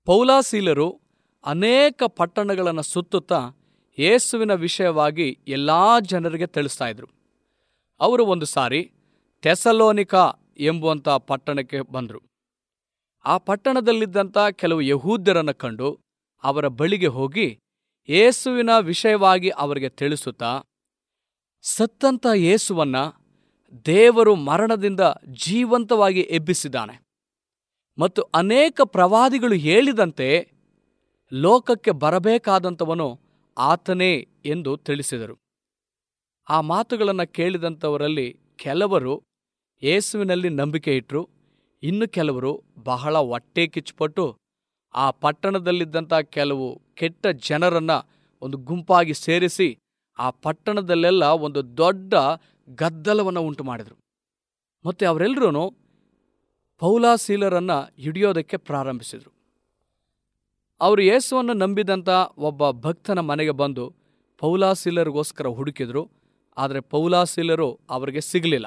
ಪೌಲಾಸೀಲರು ಅನೇಕ ಪಟ್ಟಣಗಳನ್ನು ಸುತ್ತುತ್ತಾ ಯೇಸುವಿನ ವಿಷಯವಾಗಿ ಎಲ್ಲ ಜನರಿಗೆ ತಿಳಿಸ್ತಾ ಇದ್ರು ಅವರು ಒಂದು ಸಾರಿ ತೆಸಲೋನಿಕ ಎಂಬುವಂಥ ಪಟ್ಟಣಕ್ಕೆ ಬಂದರು ಆ ಪಟ್ಟಣದಲ್ಲಿದ್ದಂಥ ಕೆಲವು ಯಹೂದ್ಯರನ್ನು ಕಂಡು ಅವರ ಬಳಿಗೆ ಹೋಗಿ ಯೇಸುವಿನ ವಿಷಯವಾಗಿ ಅವರಿಗೆ ತಿಳಿಸುತ್ತಾ ಸತ್ತಂತ ಯೇಸುವನ್ನ ದೇವರು ಮರಣದಿಂದ ಜೀವಂತವಾಗಿ ಎಬ್ಬಿಸಿದ್ದಾನೆ ಮತ್ತು ಅನೇಕ ಪ್ರವಾದಿಗಳು ಹೇಳಿದಂತೆ ಲೋಕಕ್ಕೆ ಬರಬೇಕಾದಂಥವನು ಆತನೇ ಎಂದು ತಿಳಿಸಿದರು ಆ ಮಾತುಗಳನ್ನು ಕೇಳಿದಂಥವರಲ್ಲಿ ಕೆಲವರು ಯೇಸುವಿನಲ್ಲಿ ನಂಬಿಕೆ ಇಟ್ಟರು ಇನ್ನು ಕೆಲವರು ಬಹಳ ಹೊಟ್ಟೆ ಕಿಚ್ಚುಪಟ್ಟು ಆ ಪಟ್ಟಣದಲ್ಲಿದ್ದಂಥ ಕೆಲವು ಕೆಟ್ಟ ಜನರನ್ನ ಒಂದು ಗುಂಪಾಗಿ ಸೇರಿಸಿ ಆ ಪಟ್ಟಣದಲ್ಲೆಲ್ಲ ಒಂದು ದೊಡ್ಡ ಗದ್ದಲವನ್ನು ಉಂಟು ಮಾಡಿದರು ಮತ್ತು ಅವರೆಲ್ಲರೂ ಪೌಲಾಸೀಲರನ್ನ ಹಿಡಿಯೋದಕ್ಕೆ ಪ್ರಾರಂಭಿಸಿದರು ಅವರು ಯೇಸುವನ್ನು ನಂಬಿದಂಥ ಒಬ್ಬ ಭಕ್ತನ ಮನೆಗೆ ಬಂದು ಪೌಲಾಸೀಲರಿಗೋಸ್ಕರ ಹುಡುಕಿದ್ರು ಆದರೆ ಪೌಲಾಸೀಲರು ಅವರಿಗೆ ಸಿಗಲಿಲ್ಲ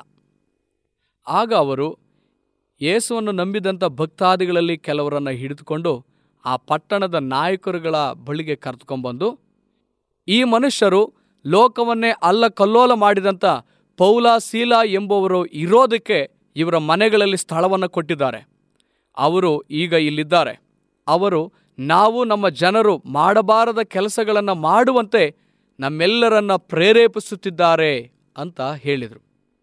ಆಗ ಅವರು ಯೇಸುವನ್ನು ನಂಬಿದಂಥ ಭಕ್ತಾದಿಗಳಲ್ಲಿ ಕೆಲವರನ್ನು ಹಿಡಿದುಕೊಂಡು ಆ ಪಟ್ಟಣದ ನಾಯಕರುಗಳ ಬಳಿಗೆ ಕರೆದುಕೊಂಡ್ಬಂದು ಈ ಮನುಷ್ಯರು ಲೋಕವನ್ನೇ ಅಲ್ಲ ಕಲ್ಲೋಲ ಮಾಡಿದಂಥ ಪೌಲ ಶೀಲ ಎಂಬುವರು ಇರೋದಕ್ಕೆ ಇವರ ಮನೆಗಳಲ್ಲಿ ಸ್ಥಳವನ್ನು ಕೊಟ್ಟಿದ್ದಾರೆ ಅವರು ಈಗ ಇಲ್ಲಿದ್ದಾರೆ ಅವರು ನಾವು ನಮ್ಮ ಜನರು ಮಾಡಬಾರದ ಕೆಲಸಗಳನ್ನು ಮಾಡುವಂತೆ ನಮ್ಮೆಲ್ಲರನ್ನ ಪ್ರೇರೇಪಿಸುತ್ತಿದ್ದಾರೆ ಅಂತ ಹೇಳಿದರು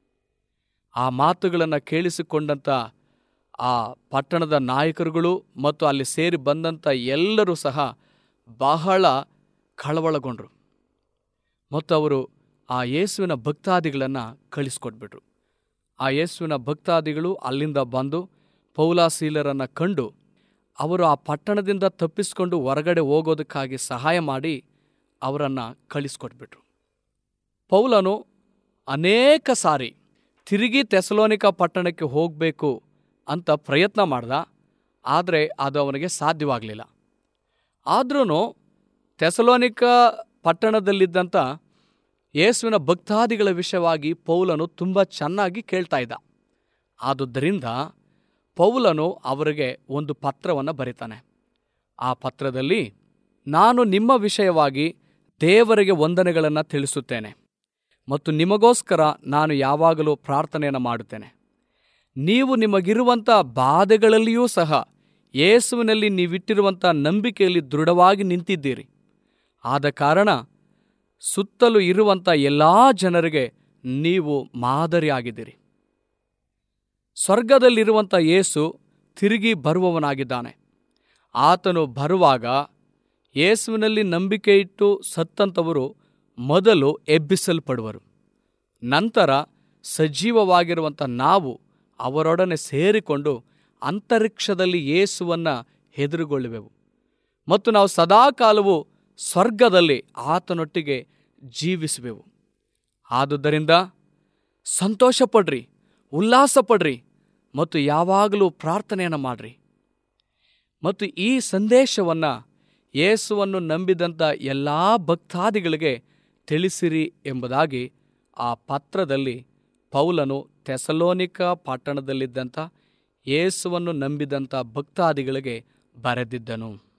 ಆ ಮಾತುಗಳನ್ನು ಕೇಳಿಸಿಕೊಂಡಂಥ ಆ ಪಟ್ಟಣದ ನಾಯಕರುಗಳು ಮತ್ತು ಅಲ್ಲಿ ಸೇರಿ ಬಂದಂಥ ಎಲ್ಲರೂ ಸಹ ಬಹಳ ಕಳವಳಗೊಂಡರು ಮತ್ತು ಅವರು ಆ ಯೇಸುವಿನ ಭಕ್ತಾದಿಗಳನ್ನು ಕಳಿಸ್ಕೊಟ್ಬಿಟ್ರು ಆ ಯೇಸುವಿನ ಭಕ್ತಾದಿಗಳು ಅಲ್ಲಿಂದ ಬಂದು ಪೌಲಾಸೀಲರನ್ನು ಕಂಡು ಅವರು ಆ ಪಟ್ಟಣದಿಂದ ತಪ್ಪಿಸಿಕೊಂಡು ಹೊರಗಡೆ ಹೋಗೋದಕ್ಕಾಗಿ ಸಹಾಯ ಮಾಡಿ ಅವರನ್ನು ಕಳಿಸ್ಕೊಟ್ಬಿಟ್ರು ಪೌಲನು ಅನೇಕ ಸಾರಿ ತಿರುಗಿ ತೆಸಲೋನಿಕ ಪಟ್ಟಣಕ್ಕೆ ಹೋಗಬೇಕು ಅಂತ ಪ್ರಯತ್ನ ಮಾಡ್ದ ಆದರೆ ಅದು ಅವನಿಗೆ ಸಾಧ್ಯವಾಗಲಿಲ್ಲ ಆದ್ರೂ ತೆಸಲೋನಿಕ ಪಟ್ಟಣದಲ್ಲಿದ್ದಂಥ ಯೇಸುವಿನ ಭಕ್ತಾದಿಗಳ ವಿಷಯವಾಗಿ ಪೌಲನು ತುಂಬ ಚೆನ್ನಾಗಿ ಕೇಳ್ತಾ ಇದ್ದ ಆದುದರಿಂದ ಪೌಲನು ಅವರಿಗೆ ಒಂದು ಪತ್ರವನ್ನು ಬರೀತಾನೆ ಆ ಪತ್ರದಲ್ಲಿ ನಾನು ನಿಮ್ಮ ವಿಷಯವಾಗಿ ದೇವರಿಗೆ ವಂದನೆಗಳನ್ನು ತಿಳಿಸುತ್ತೇನೆ ಮತ್ತು ನಿಮಗೋಸ್ಕರ ನಾನು ಯಾವಾಗಲೂ ಪ್ರಾರ್ಥನೆಯನ್ನು ಮಾಡುತ್ತೇನೆ ನೀವು ನಿಮಗಿರುವಂಥ ಬಾಧೆಗಳಲ್ಲಿಯೂ ಸಹ ಯೇಸುವಿನಲ್ಲಿ ನೀವಿಟ್ಟಿರುವಂಥ ನಂಬಿಕೆಯಲ್ಲಿ ದೃಢವಾಗಿ ನಿಂತಿದ್ದೀರಿ ಆದ ಕಾರಣ ಸುತ್ತಲೂ ಇರುವಂಥ ಎಲ್ಲ ಜನರಿಗೆ ನೀವು ಮಾದರಿಯಾಗಿದ್ದೀರಿ ಸ್ವರ್ಗದಲ್ಲಿರುವಂಥ ಯೇಸು ತಿರುಗಿ ಬರುವವನಾಗಿದ್ದಾನೆ ಆತನು ಬರುವಾಗ ಯೇಸುವಿನಲ್ಲಿ ನಂಬಿಕೆ ಇಟ್ಟು ಸತ್ತಂಥವರು ಮೊದಲು ಎಬ್ಬಿಸಲ್ಪಡುವರು ನಂತರ ಸಜೀವವಾಗಿರುವಂಥ ನಾವು ಅವರೊಡನೆ ಸೇರಿಕೊಂಡು ಅಂತರಿಕ್ಷದಲ್ಲಿ ಯೇಸುವನ್ನು ಎದುರುಗೊಳ್ಳುವೆವು ಮತ್ತು ನಾವು ಸದಾಕಾಲವು ಸ್ವರ್ಗದಲ್ಲಿ ಆತನೊಟ್ಟಿಗೆ ಜೀವಿಸುವೆವು ಆದುದರಿಂದ ಸಂತೋಷಪಡ್ರಿ ಉಲ್ಲಾಸ ಪಡ್ರಿ ಮತ್ತು ಯಾವಾಗಲೂ ಪ್ರಾರ್ಥನೆಯನ್ನು ಮಾಡ್ರಿ ಮತ್ತು ಈ ಸಂದೇಶವನ್ನು ಯೇಸುವನ್ನು ನಂಬಿದಂಥ ಎಲ್ಲ ಭಕ್ತಾದಿಗಳಿಗೆ ತಿಳಿಸಿರಿ ಎಂಬುದಾಗಿ ಆ ಪತ್ರದಲ್ಲಿ ಪೌಲನು ತೆಸಲೋನಿಕ ಪಟ್ಟಣದಲ್ಲಿದ್ದಂಥ ಯೇಸುವನ್ನು ನಂಬಿದಂಥ ಭಕ್ತಾದಿಗಳಿಗೆ ಬರೆದಿದ್ದನು